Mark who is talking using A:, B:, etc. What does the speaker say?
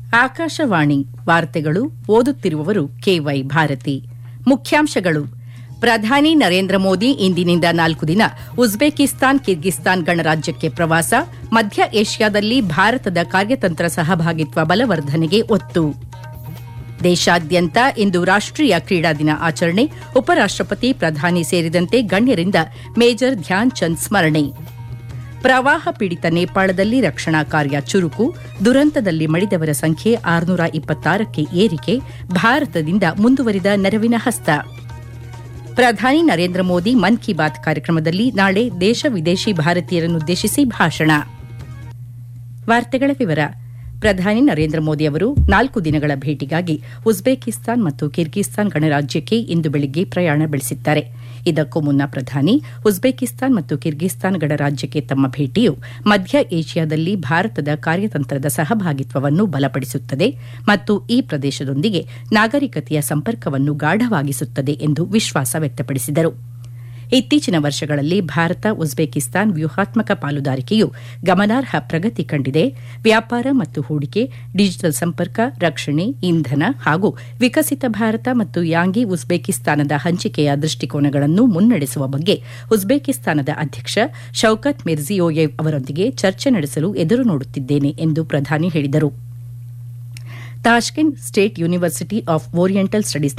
A: ಆಕಾಶವಾಣಿ ವಾರ್ತೆಗಳು ಓದುತ್ತಿರುವವರು ಕೆವೈ ಭಾರತಿ ಮುಖ್ಯಾಂಶಗಳು ಪ್ರಧಾನಿ ನರೇಂದ್ರ ಮೋದಿ ಇಂದಿನಿಂದ ನಾಲ್ಕು ದಿನ ಉಜ್ಬೇಕಿಸ್ತಾನ್ ಕಿರ್ಗಿಸ್ತಾನ್ ಗಣರಾಜ್ಯಕ್ಕೆ ಪ್ರವಾಸ ಮಧ್ಯ ಏಷ್ಯಾದಲ್ಲಿ ಭಾರತದ ಕಾರ್ಯತಂತ್ರ ಸಹಭಾಗಿತ್ವ ಬಲವರ್ಧನೆಗೆ ಒತ್ತು ದೇಶಾದ್ಯಂತ ಇಂದು ರಾಷ್ಟೀಯ ಕ್ರೀಡಾ ದಿನ ಆಚರಣೆ ಉಪರಾಷ್ಟಪತಿ ಪ್ರಧಾನಿ ಸೇರಿದಂತೆ ಗಣ್ಯರಿಂದ ಮೇಜರ್ ಧ್ಯಾನ್ ಚಂದ್ ಸ್ಮರಣೆ ಪ್ರವಾಹ ಪೀಡಿತ ನೇಪಾಳದಲ್ಲಿ ರಕ್ಷಣಾ ಕಾರ್ಯ ಚುರುಕು ದುರಂತದಲ್ಲಿ ಮಡಿದವರ ಸಂಖ್ಯೆ ಆರುನೂರ ಇಪ್ಪತ್ತಾರಕ್ಕೆ ಏರಿಕೆ ಭಾರತದಿಂದ ಮುಂದುವರಿದ ನೆರವಿನ ಹಸ್ತ ಪ್ರಧಾನಿ ನರೇಂದ್ರ ಮೋದಿ ಮನ್ ಕಿ ಬಾತ್ ಕಾರ್ಯಕ್ರಮದಲ್ಲಿ ನಾಳೆ ದೇಶ ವಿದೇಶಿ ಭಾರತೀಯರನ್ನುದ್ದೇಶಿಸಿ ಭಾಷಣ ವಾರ್ತೆಗಳ ವಿವರ ಪ್ರಧಾನಿ ನರೇಂದ್ರ ಮೋದಿ ಅವರು ನಾಲ್ಕು ದಿನಗಳ ಭೇಟಿಗಾಗಿ ಉಜ್ಬೇಕಿಸ್ತಾನ್ ಮತ್ತು ಕಿರ್ಗಿಸ್ತಾನ್ ಗಣರಾಜ್ಯಕ್ಕೆ ಇಂದು ಬೆಳಿಗ್ಗೆ ಪ್ರಯಾಣ ಬೆಳೆಸಿದ್ದಾರೆ ಇದಕ್ಕೂ ಮುನ್ನ ಪ್ರಧಾನಿ ಉಜ್ಬೇಕಿಸ್ತಾನ್ ಮತ್ತು ಕಿರ್ಗಿಸ್ತಾನ್ ಗಣರಾಜ್ಯಕ್ಕೆ ತಮ್ಮ ಭೇಟಿಯು ಮಧ್ಯ ಏಷ್ಯಾದಲ್ಲಿ ಭಾರತದ ಕಾರ್ಯತಂತ್ರದ ಸಹಭಾಗಿತ್ವವನ್ನು ಬಲಪಡಿಸುತ್ತದೆ ಮತ್ತು ಈ ಪ್ರದೇಶದೊಂದಿಗೆ ನಾಗರಿಕತೆಯ ಸಂಪರ್ಕವನ್ನು ಗಾಢವಾಗಿಸುತ್ತದೆ ಎಂದು ವಿಶ್ವಾಸ ವ್ಯಕ್ತಪಡಿಸಿದರು ಇತ್ತೀಚಿನ ವರ್ಷಗಳಲ್ಲಿ ಭಾರತ ಉಜ್ಬೇಕಿಸ್ತಾನ್ ವ್ಯೂಹಾತ್ಮಕ ಪಾಲುದಾರಿಕೆಯು ಗಮನಾರ್ಹ ಪ್ರಗತಿ ಕಂಡಿದೆ ವ್ಯಾಪಾರ ಮತ್ತು ಹೂಡಿಕೆ ಡಿಜಿಟಲ್ ಸಂಪರ್ಕ ರಕ್ಷಣೆ ಇಂಧನ ಹಾಗೂ ವಿಕಸಿತ ಭಾರತ ಮತ್ತು ಯಾಂಗಿ ಉಜ್ಬೇಕಿಸ್ತಾನದ ಹಂಚಿಕೆಯ ದೃಷ್ಟಿಕೋನಗಳನ್ನು ಮುನ್ನಡೆಸುವ ಬಗ್ಗೆ ಉಜ್ಬೇಕಿಸ್ತಾನದ ಅಧ್ಯಕ್ಷ ಶೌಕತ್ ಮಿರ್ಜಿಯೋಯೆವ್ ಅವರೊಂದಿಗೆ ಚರ್ಚೆ ನಡೆಸಲು ಎದುರು ನೋಡುತ್ತಿದ್ದೇನೆ ಎಂದು ಪ್ರಧಾನಿ ಹೇಳಿದರು Tashkent State University of Oriental studies